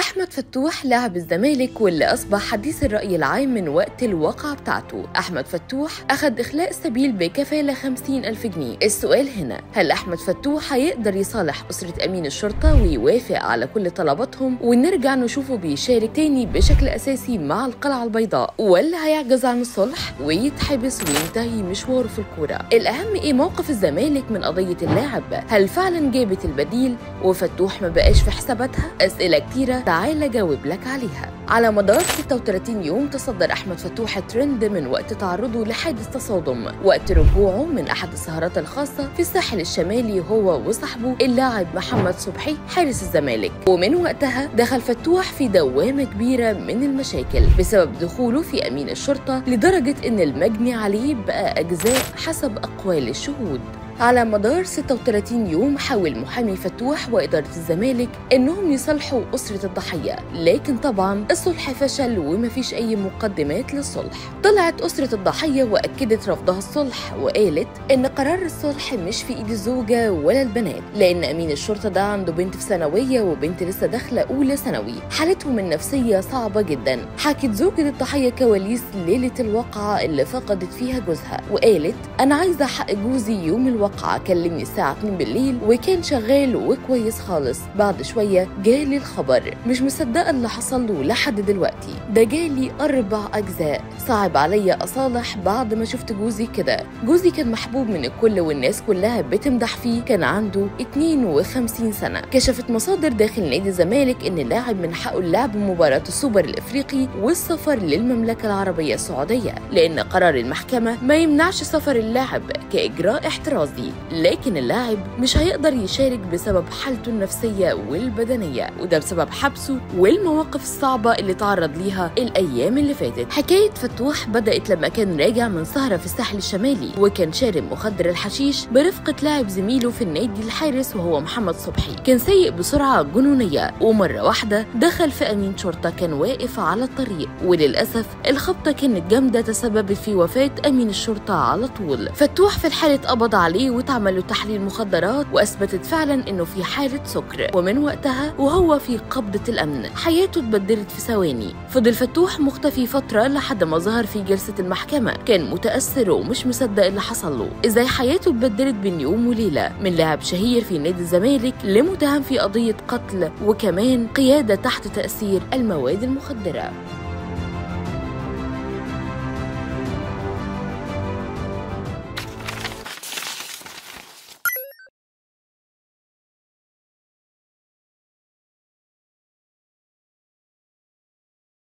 أحمد فتوح لاعب الزمالك واللي أصبح حديث الرأي العام من وقت الواقعة بتاعته أحمد فتوح أخذ إخلاء سبيل بكفالة 50 ألف جنيه السؤال هنا هل أحمد فتوح هيقدر يصالح أسرة أمين الشرطة ويوافق على كل طلباتهم ونرجع نشوفه بيشارك تاني بشكل أساسي مع القلعة البيضاء ولا هيعجز عن الصلح ويتحبس وينتهي مشواره في الكورة الأهم إيه موقف الزمالك من قضية اللاعب هل فعلا جابت البديل وفتوح ما بقاش في حساباتها أسئلة كتيرة تعال جاوب لك عليها على مدار 36 يوم تصدر أحمد فتوح ترند من وقت تعرضه لحادث تصادم وقت رجوعه من أحد السهرات الخاصة في الساحل الشمالي هو وصاحبه اللاعب محمد صبحي حارس الزمالك ومن وقتها دخل فتوح في دوامة كبيرة من المشاكل بسبب دخوله في أمين الشرطة لدرجة إن المجني عليه بقى أجزاء حسب أقوال الشهود على مدار 36 يوم حاول محامي فتوح وإدارة الزمالك إنهم يصلحوا أسرة الضحية لكن طبعا الصلح فشل ومفيش أي مقدمات للصلح طلعت أسرة الضحية وأكدت رفضها الصلح وقالت إن قرار الصلح مش في إيد الزوجة ولا البنات لأن أمين الشرطة ده عنده بنت في ثانوية وبنت لسه داخلة أولى ثانوي حالتهم النفسية صعبة جدا حكت زوجة الضحية كواليس ليلة الواقعة اللي فقدت فيها جوزها وقالت أنا عايزة حق جوزي يوم الواقعة كلمني الساعة 2 بالليل وكان شغال وكويس خالص بعد شوية جالي الخبر مش مصدقة اللي حصل له لحد دلوقتي ده جالي أربع أجزاء صعب عليا أصالح بعد ما شفت جوزي كده جوزي كان محبوب من الكل والناس كلها بتمدح فيه كان عنده 52 سنة كشفت مصادر داخل نادي الزمالك إن اللاعب من حقه اللعب مباراة السوبر الإفريقي والسفر للمملكة العربية السعودية لأن قرار المحكمة ما يمنعش سفر اللاعب كإجراء احترازي لكن اللاعب مش هيقدر يشارك بسبب حالته النفسية والبدنية وده بسبب حبسه والمواقف الصعبة اللي تعرض ليها الأيام اللي فاتت حكاية فتوح بدأت لما كان راجع من سهرة في الساحل الشمالي وكان شارب مخدر الحشيش برفقة لاعب زميله في النادي الحارس وهو محمد صبحي كان سايق بسرعة جنونية ومرة واحدة دخل في أمين شرطة كان واقف على الطريق وللأسف الخبطة كانت جامدة تسببت في وفاة أمين الشرطة على طول فتوح في الحالة اتقبض عليه واتعمل له تحليل مخدرات واثبتت فعلا انه في حاله سكر ومن وقتها وهو في قبضه الامن حياته اتبدلت في ثواني فضل فتوح مختفي فتره لحد ما ظهر في جلسه المحكمه كان متاثر ومش مصدق اللي حصل له ازاي حياته اتبدلت بين يوم وليله من لاعب شهير في نادي الزمالك لمتهم في قضيه قتل وكمان قياده تحت تاثير المواد المخدره